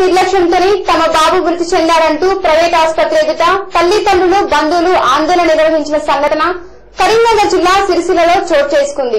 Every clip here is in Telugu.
నిర్లక్ష్యంతోనే తమ బాబు మృతి చెందాడంటూ ప్రైవేట్ ఆసుపత్రి ఎదుట తల్లిదండ్రులు బంధువులు ఆందోళన నిర్వహించిన సంఘటన కరీంనగర్ జిల్లా సిరిసిల్లలో చోటు చేసుకుంది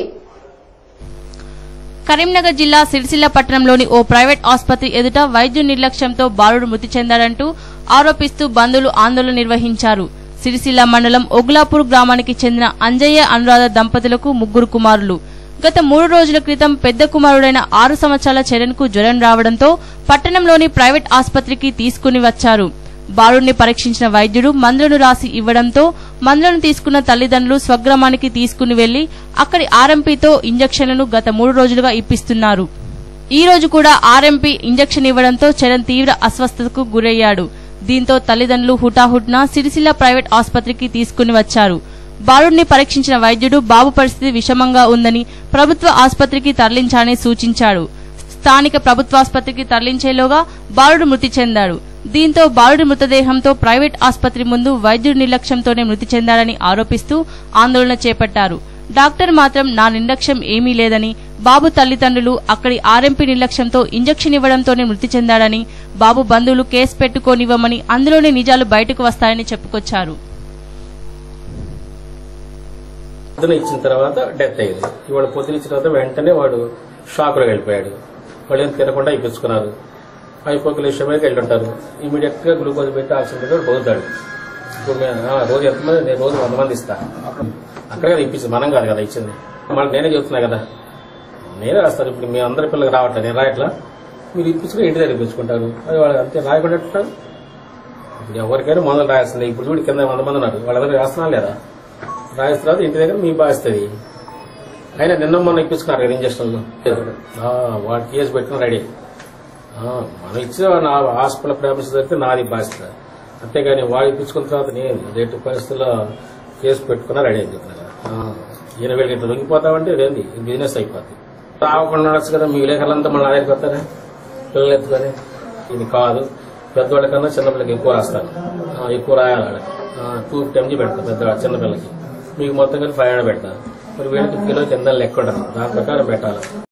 కరీంనగర్ జిల్లా సిరిసిల్ల పట్టణంలోని ఓ ప్రైవేట్ ఆసుపత్రి ఎదుట వైద్యు నిర్లక్ష్యంతో బాలుడు మృతి చెందాడంటూ ఆరోపిస్తూ బంధువులు ఆందోళన నిర్వహించారు సిరిసిల్ల మండలం ఒగ్లాపూర్ గ్రామానికి చెందిన అంజయ్య అనురాధ దంపతులకు ముగ్గురు కుమారులు గత మూడు రోజుల క్రితం పెద్ద కుమారుడైన ఆరు సంవత్సరాల చరణ్ కు జ్వరం రావడంతో పట్టణంలోని ప్రైవేట్ ఆసుపత్రికి తీసుకుని వచ్చారు బాలుడిని పరీక్షించిన వైద్యుడు మందులను రాసి ఇవ్వడంతో మందులను తీసుకున్న తల్లిదండ్రులు స్వగ్రామానికి తీసుకుని వెళ్లి అక్కడి ఆర్ఎంపీతో ఇంజక్షన్లను గత మూడు రోజులుగా ఇప్పిస్తున్నారు ఈ రోజు కూడా ఆర్ఎంపీ ఇంజక్షన్ ఇవ్వడంతో చరణ్ తీవ్ర అస్వస్థతకు గురయ్యాడు దీంతో తల్లిదండ్రులు హుటాహుట్న సిరిసిల్ల ప్రైవేట్ ఆసుపత్రికి తీసుకుని వచ్చారు బాలుడిని పరీక్షించిన వైద్యుడు బాబు పరిస్థితి విషమంగా ఉందని ప్రభుత్వ ఆసుపత్రికి తరలించాలని సూచించాడు స్థానిక ప్రభుత్వాసుపత్రికి తరలించేలోగా బాలుడు మృతి చెందాడు దీంతో బాలుడి మృతదేహంతో ప్రైవేట్ ఆసుపత్రి ముందు వైద్యుడి నిర్లక్ష్యంతోనే మృతి చెందాడని ఆరోపిస్తూ ఆందోళన చేపట్టారు డాక్టర్ మాత్రం నా నిర్లక్ష్యం ఏమీ లేదని బాబు తల్లిదండ్రులు అక్కడి ఆర్ఎంపీ నిర్లక్ష్యంతో ఇంజెక్షన్ ఇవ్వడంతోనే మృతి చెందాడని బాబు బంధువులు కేసు పెట్టుకోనివ్వమని అందులోని నిజాలు బయటకు వస్తాయని చెప్పుకొచ్చారు పొద్దున ఇచ్చిన తర్వాత డెత్ అయ్యింది ఇవాళ పొద్దున ఇచ్చిన తర్వాత వెంటనే వాడు షాక్లో వెళ్ళిపోయాడు వాళ్ళు ఏం తినకుండా ఇప్పించుకున్నారు అయిపోక లేచమేకి వెళ్ళుంటారు ఇమీడియట్ గా గ్లూకోజ్ పెట్టి ఆక్సిజన్ పెట్టి వాడు పోతాడు ఇప్పుడు మేము, ఆ, రోజు ఎంతమంది నేను రోజు వంద మంది ఇస్తా అక్కడే కదా ఇప్పించింది మనం కాదు కదా ఇచ్చింది మళ్ళీ నేనే చెప్తున్నా కదా నేనే రాస్తాను ఇప్పుడు మీ అందరి పిల్లలకు రావట్లేదు నేను రాయట్లా మీరు ఇప్పించుకుని ఇంటి దగ్గర ఇప్పించుకుంటారు అది వాళ్ళు అంతే రాయకుండా ఎట్లుంటారు? ఇప్పుడు ఎవరికైనా మందులు రాయాల్సిందే ఇప్పుడు చూడు కింద వంద మంది ఉన్నారు వాళ్ళందరూ రాస్తున్నా లేదా రాసిన తర్వాత ఇంటి దగ్గర మీ బాధిస్తుంది అయినా నిన్న మొన్న ఇప్పించుకున్నారు కదా ఇంజక్షన్లు ఆ, వాడు కేసు పెట్టుకుని రెడీ ఆ, మనం ఇచ్చిన నా హాస్పిటల్ ప్రేమిస్ అయితే నాది బాధ్యత అంతేగాని వాడు ఇప్పించుకున్న తర్వాత నేను రేటు పరిస్థితుల్లో కేసు పెట్టుకున్నా రెడీ అని చెప్పిన కదా. ఆ, ఈయన వీళ్ళకి ఇట్లా లొంగిపోతామంటే ఇదేంది బిజినెస్ అయిపోద్ది రావకుండా ఉండొచ్చు కదా మీ విలేకరులంతా మళ్ళీ నా దగ్గరికి వస్తారా పిల్లలు ఎత్తుకొని ఇది కాదు పెద్దవాళ్ళకన్నా చిన్నపిల్లకి ఎక్కువ రాస్తాను ఆ, ఎక్కువ రాయాలి వాళ్ళకి టూ ఫిఫ్టీ ఎంజీ పెడతాను పెద్ద చిన్నపిల్లకి మీకు మొత్తం కలిపి ఫైవ్ హండ్రెడ్ పెడతాను మరి వీళ్ళకి కిలో కింద లెక్క ఉండదు దాని ప్రకారం పెట్టాలి